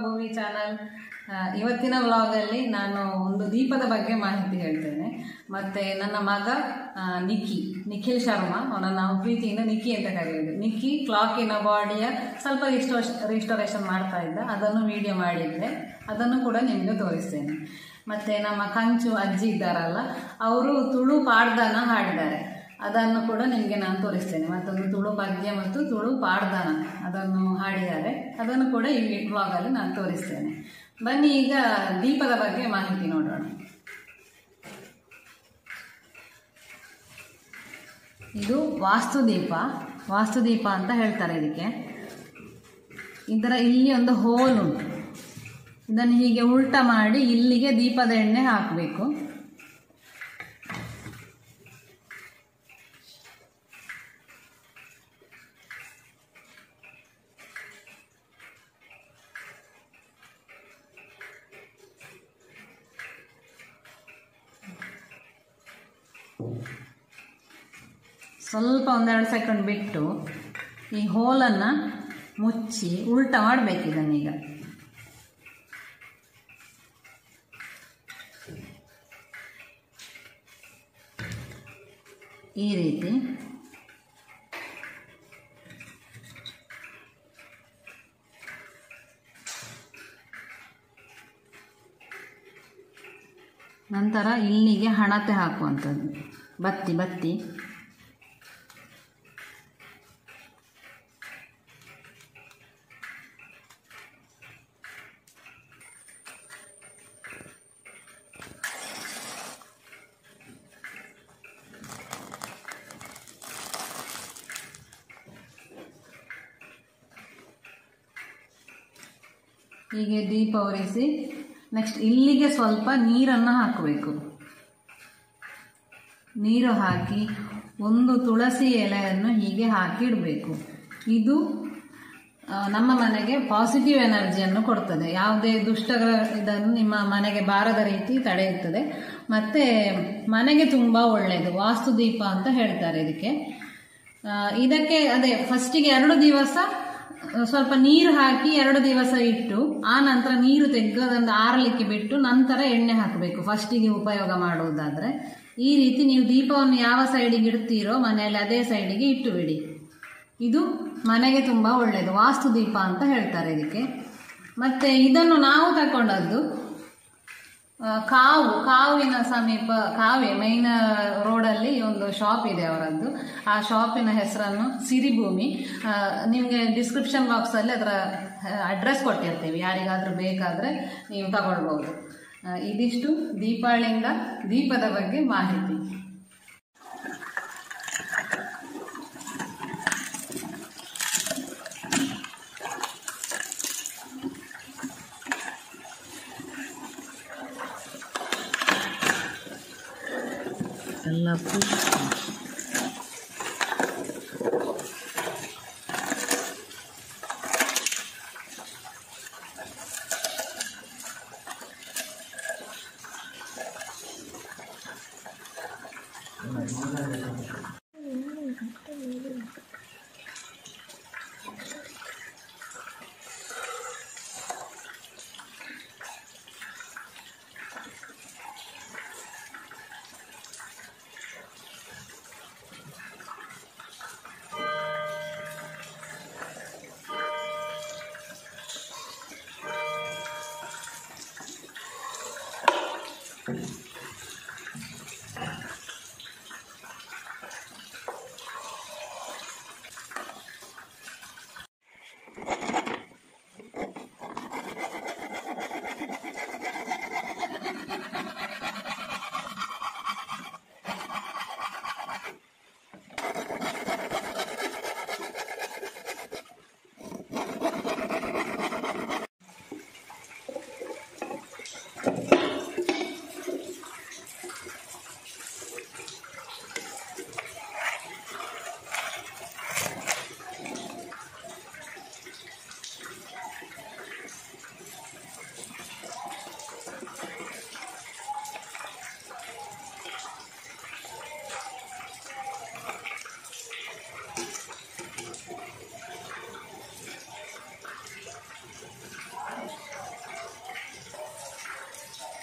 ಭೂಮಿ ಚಾನಲ್ ಇವತ್ತಿನ ವ್ಲಾಗಲ್ಲಿ ನಾನು ಒಂದು ದೀಪದ ಬಗ್ಗೆ ಮಾಹಿತಿ ಹೇಳ್ತೇನೆ ಮತ್ತು ನನ್ನ ಮಗ ಆ, ನಿಕ್ಕಿ ನಿಖಿಲ್ ಶರ್ಮಾ ಅವನನ್ನು ನಾವು ಪ್ರೀತಿಯಿಂದ ನಿಕ್ಕಿ ಅಂತ ಕರೆಯೋದು ನಿಕ್ಕಿ ಕ್ಲಾಕಿನ ಬಾಡಿಯ ಸ್ವಲ್ಪ ರಿಸ್ಟೋರ್ ರಿಸ್ಟೋರೇಷನ್ ಮಾಡ್ತಾ ಇದ್ದ ಅದನ್ನು ವಿಡಿಯೋ ಮಾಡಿದ್ದೆ ಅದನ್ನು ಕೂಡ ನಿಮಗೆ ತೋರಿಸ್ತೇನೆ ಮತ್ತು ನಮ್ಮ ಕಂಚು ಅಜ್ಜಿ ಇದ್ದಾರಲ್ಲ ಅವರು ತುಳು ಪಾಡ್ದನ ಹಾಡಿದ್ದಾರೆ ಅದನ್ನು ಕೂಡ ನಿಮಗೆ ನಾನು ತೋರಿಸ್ತೇನೆ ಮತ್ತೊಂದು ತುಳು ಪದ್ಯ ಮತ್ತು ತುಳು ಪಾಡ್ದನ ಅದನ್ನು ಹಾಡಿದ್ದಾರೆ ಅದನ್ನು ಕೂಡ ಈ ಬ್ಲಾಗಲ್ಲಿ ನಾನು ತೋರಿಸ್ತೇನೆ ಬನ್ನಿ ಈಗ ದೀಪದ ಬಗ್ಗೆ ಮಾಹಿತಿ ನೋಡೋಣ ಇದು ವಾಸ್ತುದೀಪ ವಾಸ್ತುದೀಪ ಅಂತ ಹೇಳ್ತಾರೆ ಇದಕ್ಕೆ ಇದರ ಇಲ್ಲಿ ಒಂದು ಹೋಲ್ ಉಂಟು ಇದನ್ನು ಹೀಗೆ ಉಲ್ಟ ಮಾಡಿ ಇಲ್ಲಿಗೆ ದೀಪದ ಎಣ್ಣೆ ಹಾಕಬೇಕು ಸ್ವಲ್ಪ ಒಂದೆರಡು ಸೆಕೆಂಡ್ ಬಿಟ್ಟು ಈ ಹೋಲನ್ನು ಮುಚ್ಚಿ ಉಲ್ಟ ಮಾಡಬೇಕು ಇದನ್ನೀಗ ಈ ರೀತಿ ನಂತರ ಇಲ್ಲಿಗೆ ಹಣತೆ ಹಾಕುವಂಥದ್ದು ಬತ್ತಿ ಬತ್ತಿ ಹೀಗೆ ದೀಪ ಉರಿಸಿ ನೆಕ್ಸ್ಟ್ ಇಲ್ಲಿಗೆ ಸ್ವಲ್ಪ ನೀರನ್ನು ಹಾಕಬೇಕು ನೀರು ಹಾಕಿ ಒಂದು ತುಳಸಿ ಎಲೆಯನ್ನು ಹೀಗೆ ಹಾಕಿ ಇಡಬೇಕು ಇದು ಆ, ನಮ್ಮ ಮನೆಗೆ ಪಾಸಿಟಿವ್ ಎನರ್ಜಿಯನ್ನು ಕೊಡ್ತದೆ ಯಾವುದೇ ದುಷ್ಟಗಳ ಇದನ್ನು ನಿಮ್ಮ ಮನೆಗೆ ಬಾರದ ರೀತಿ ತಡೆಯುತ್ತದೆ ಮತ್ತು ಮನೆಗೆ ತುಂಬ ಒಳ್ಳೆಯದು ವಾಸ್ತುದೀಪ ಅಂತ ಹೇಳ್ತಾರೆ ಇದಕ್ಕೆ ಆ, ಇದಕ್ಕೆ ಅದೇ ಫಸ್ಟಿಗೆ ಎರಡು ದಿವಸ ಆ, ಸ್ವಲ್ಪ ನೀರು ಹಾಕಿ ಎರಡು ದಿವಸ ಇಟ್ಟು ಆ ನಂತರ ನೀರು ತೆಗೆದು ಅದನ್ನು ಆರಲಿಕ್ಕೆ ಬಿಟ್ಟು ನಂತರ ಎಣ್ಣೆ ಹಾಕಬೇಕು ಫಸ್ಟಿಗೆ ಉಪಯೋಗ ಮಾಡುವುದಾದರೆ ಈ ರೀತಿ ನೀವು ದೀಪವನ್ನು ಯಾವ ಸೈಡಿಗೆ ಇಡ್ತೀರೋ ಮನೆಯಲ್ಲಿ ಅದೇ ಸೈಡಿಗೆ ಇಟ್ಟು ಬಿಡಿ ಇದು ಮನೆಗೆ ತುಂಬ ಒಳ್ಳೆಯದು ವಾಸ್ತು ದೀಪ ಅಂತ ಹೇಳ್ತಾರೆ ಇದಕ್ಕೆ ಮತ್ತು ಇದನ್ನು ನಾವು ತಗೊಂಡದ್ದು ಆ, ಕಾವು ಕಾವಿನ ಸಮೀಪ ಕಾವೆ ಮೈನ್ ರೋಡಲ್ಲಿ ಒಂದು ಶಾಪ್ ಇದೆ ಅವರದ್ದು ಆ ಶಾಪಿನ ಹೆಸರನ್ನು ಸಿರಿಭೂಮಿ ನಿಮಗೆ ಡಿಸ್ಕ್ರಿಪ್ಷನ್ ಬಾಕ್ಸಲ್ಲಿ ಅದರ ಅಡ್ರೆಸ್ ಕೊಟ್ಟಿರ್ತೀವಿ ಯಾರಿಗಾದರೂ ಬೇಕಾದರೆ ನೀವು ತಗೊಳ್ಬೋದು ಆ, ಇದಿಷ್ಟು ದೀಪಾವಳಿಯಿಂದ ದೀಪದ ಬಗ್ಗೆ ಮಾಹಿತಿ ಎಲ್ಲ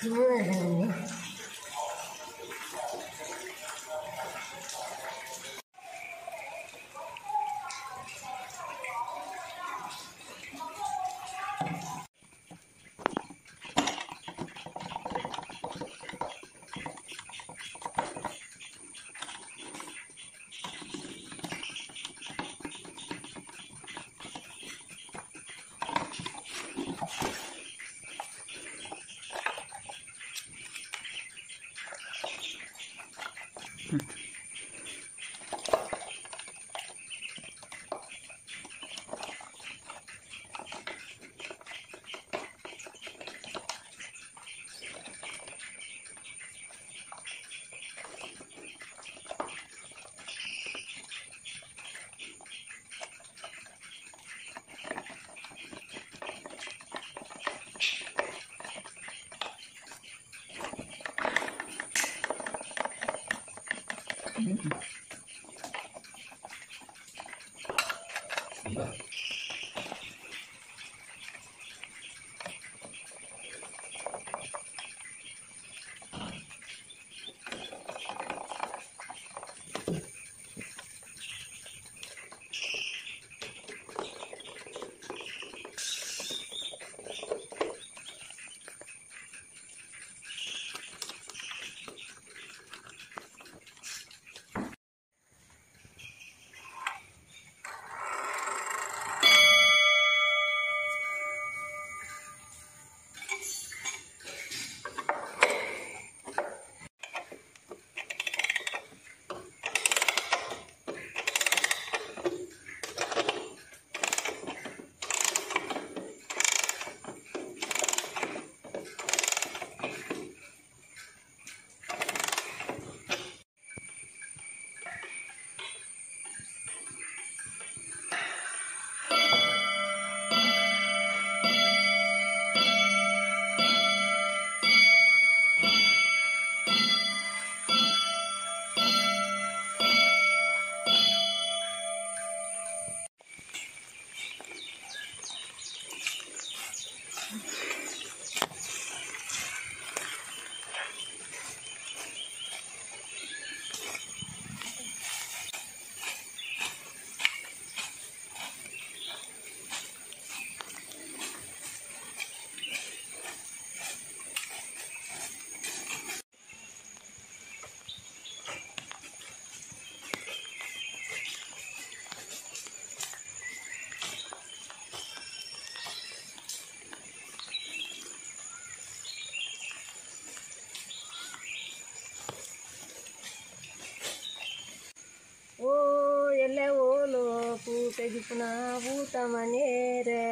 ಓ ಎಲ್ಲೆ ಓಲೋ ಪೂಟೆ ಜಿಪುನ ಊಟ ಮನೇರೆ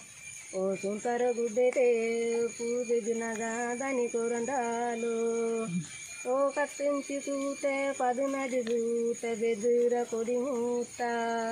ಓ ಸುಂಕರ ಗುಡ್ಡೆತೆ ಪೂಜೆ ದಿನಗ ದನಿ ಕೊರಂದಾಲು ಓ ಕತ್ತಿಂಚಿ ತೂತೆ ಪದಿನದಿ ಸೂತೆ ಬೆದುರ ಕೊಡಿ ಮೂತ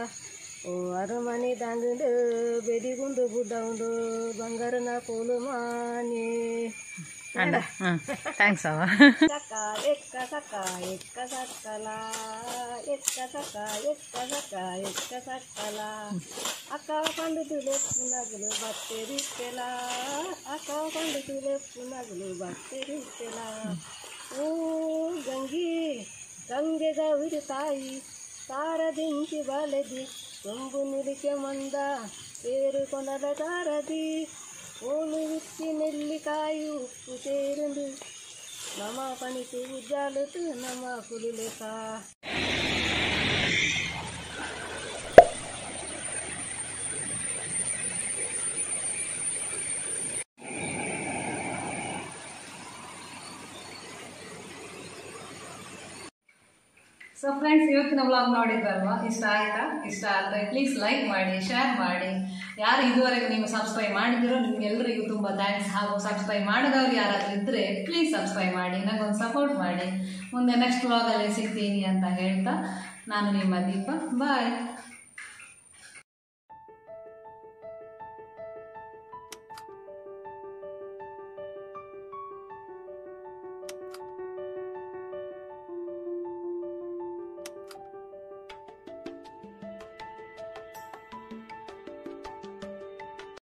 ಓ ಅರಮನೆ ದಂದು ಬೆದಿಗುಂದು ಬುಡ್ಡ ಉಂಡು ಬಂಗಾರನ ಕೋಲು ಮಾನಿ ಅಲ್ಲ ಹಾಂ ಥ್ಯಾಂಕ್ಸ್ ಅವ ಸಕ ಎಕ್ಕ ಸಕ ಎಕ್ಕ ಸಕ್ಕಲ ಎಕ್ಕ ಸಕ ಎಕ್ಕ ಸಕ ಎಕ್ಕ ಸಕ್ಕಲ ಅಕ್ಕ ಕಂಡು ತುಲೆ ಪುನಗಲು ಬತ್ತೆರಿತ್ತೆಲ ಅಕ್ಕ ಕಂಡು ತುಲೆ ಪುನಗಲು ಬತ್ತೆರಿತ್ತೆಲ ಓ ಗಂಗಿ ಗಂಗೆ ಗೌರಿ ತಾಯಿ ತಾರದಿಂಚಿ ಬಲದಿ ಸೊಂಬು ನಿಲಿಕೆ ಮಂದ పేరు కొనల తారది ఓలు విచ్చి నెల్లికాయ ఉప్పు చేరుండు నమ పనికి ఉజ్జాలుతూ నమ పులి లేక ಸೊ ಫ್ರೆಂಡ್ಸ್ ಇವತ್ತಿನ ವ್ಲಾಗ್ ನೋಡಿದ್ರಲ್ವಾ ಇಷ್ಟ ಆಯ್ತಾ ಇಷ್ಟ ಆದರೆ ಪ್ಲೀಸ್ ಲೈಕ್ ಮಾಡಿ ಶೇರ್ ಮಾಡಿ ಯಾರು ಇದುವರೆಗೂ ನೀವು ಸಬ್ಸ್ಕ್ರೈಬ್ ಮಾಡಿದಿರೋ ನಿಮ್ಗೆಲ್ಲರಿಗೂ ತುಂಬ ಥ್ಯಾಂಕ್ಸ್ ಹಾಗೂ ಸಬ್ಸ್ಕ್ರೈಬ್ ಮಾಡಿದವ್ರು ಯಾರಾದ್ರೂ ಇದ್ದರೆ ಪ್ಲೀಸ್ ಸಬ್ಸ್ಕ್ರೈಬ್ ಮಾಡಿ ನನಗೊಂದು ಸಪೋರ್ಟ್ ಮಾಡಿ ಮುಂದೆ ನೆಕ್ಸ್ಟ್ ವ್ಲಾಗಲ್ಲಿ ಸಿಗ್ತೀನಿ ಅಂತ ಹೇಳ್ತಾ ನಾನು ನಿಮ್ಮ ದೀಪ ಬಾಯ್